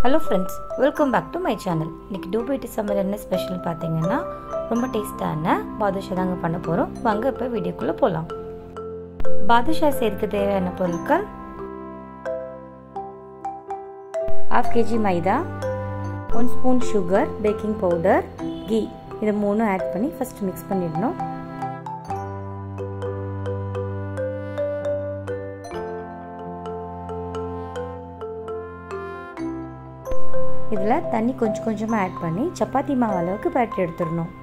hello friends welcome back to my channel இன்னைக்கு டூபைட்டி summer என்ன ஸ்பெஷல் பார்த்தீங்கன்னா ரொம்ப டேஸ்டான பாதுஷா தாங்க பண்ண போகிறோம் வாங்க இப்போ வீடியோக்குள்ளே போகலாம் பாதுஷா செய்யறதுக்கு தேவையான பொருட்கள் half KG maida one spoon sugar baking powder ghee இதை மூணும் ஆட் பண்ணி ஃபஸ்ட் மிக்ஸ் பண்ணிடணும் இதில் தண்ணி கொஞ்சம் கொஞ்சமாக ஆட் பண்ணி சப்பாத்தி மாவு அளவுக்கு பேட்டரி எடுத்துடணும்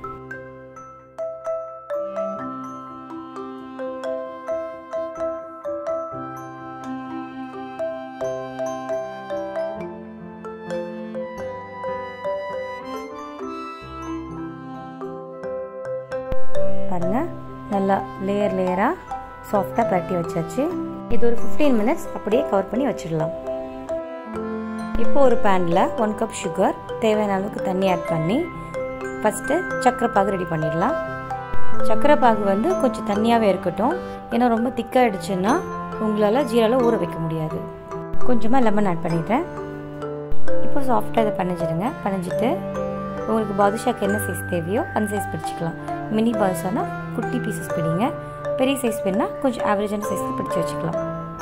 பாருங்கள் நல்லா லேயர் லேயராக சாஃப்டாக பரட்டி வச்சாச்சு இது ஒரு ஃபிஃப்டீன் மினிட்ஸ் அப்படியே கவர் பண்ணி வச்சிடலாம் இப்போ ஒரு பேனில் ஒன் கப் சுகர் தேவையான அளவுக்கு தண்ணி ஆட் பண்ணி ஃபஸ்ட்டு சக்கரை பாகு ரெடி பண்ணிடலாம் சக்கரை பாகு வந்து கொஞ்சம் தண்ணியாகவே இருக்கட்டும் ஏன்னா ரொம்ப திக்காகிடுச்சுன்னா உங்களால் ஜீராவில் ஊற வைக்க முடியாது கொஞ்சமாக லெமன் ஆட் பண்ணிடுறேன் இப்போ சாஃப்டாக இதை பண்ணிச்சிடுங்க பண்ணிச்சிட்டு உங்களுக்கு பாதுஷாக்கு என்ன சைஸ் தேவையோ அந்த சைஸ் பிடிச்சிக்கலாம் மினி பாதுஷானா குட்டி பீசஸ் பிடிங்க பெரிய சைஸ் வேணால் கொஞ்சம் ஆவரேஜான சைஸ்க்கு பிடிச்சி வச்சுக்கலாம்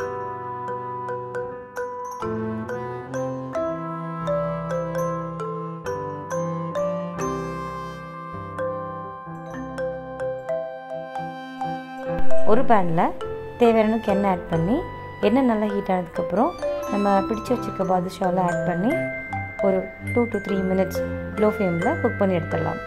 ஒரு பேனில் தேவையான எண்ணெய் ஆட் பண்ணி எண்ணெய் நல்லா ஹீட் ஆனதுக்கப்புறம் நம்ம பிடிச்சி வச்சுருக்க பாதுஷாவில் ஆட் பண்ணி ஒரு two to three minutes low ஃப்ளேமில் குக் பண்ணி எடுத்துடலாம்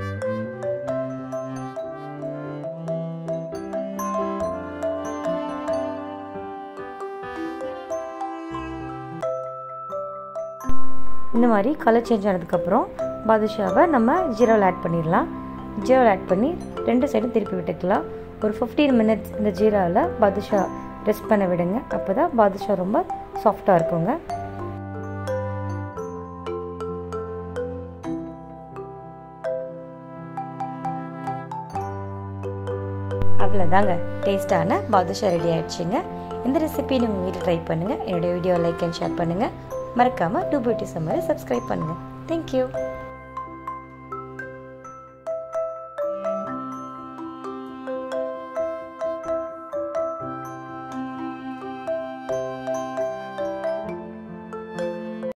இந்த மாதிரி கலர் சேஞ்ச் ஆனதுக்கப்புறம் பாதுஷாவை நம்ம ஜீரோவில் ஆட் பண்ணிடலாம் ஜீரோவில் ஆட் பண்ணி ரெண்டு சைடும் திருப்பி விட்டுக்கலாம் ஒரு ஃபிஃப்டீன் மினிட்ஸ் இந்த ஜீராவில் பாதுஷா ரெஸ்ட் பண்ண விடுங்க அப்போ தான் பாதுஷா ரொம்ப சாஃப்டாக இருக்குங்க அவ்வளோதாங்க டேஸ்டான பாதுஷா ரெடி ஆயிடுச்சுங்க இந்த ரெசிபி நீங்கள் வீட்டில் ட்ரை பண்ணுங்கள் என்னுடைய வீடியோ லைக் அண்ட் ஷேர் பண்ணுங்கள் மறக்காமல் டூ பியூட்டி சம்மரை சப்ஸ்கிரைப் பண்ணுங்கள் தேங்க்யூ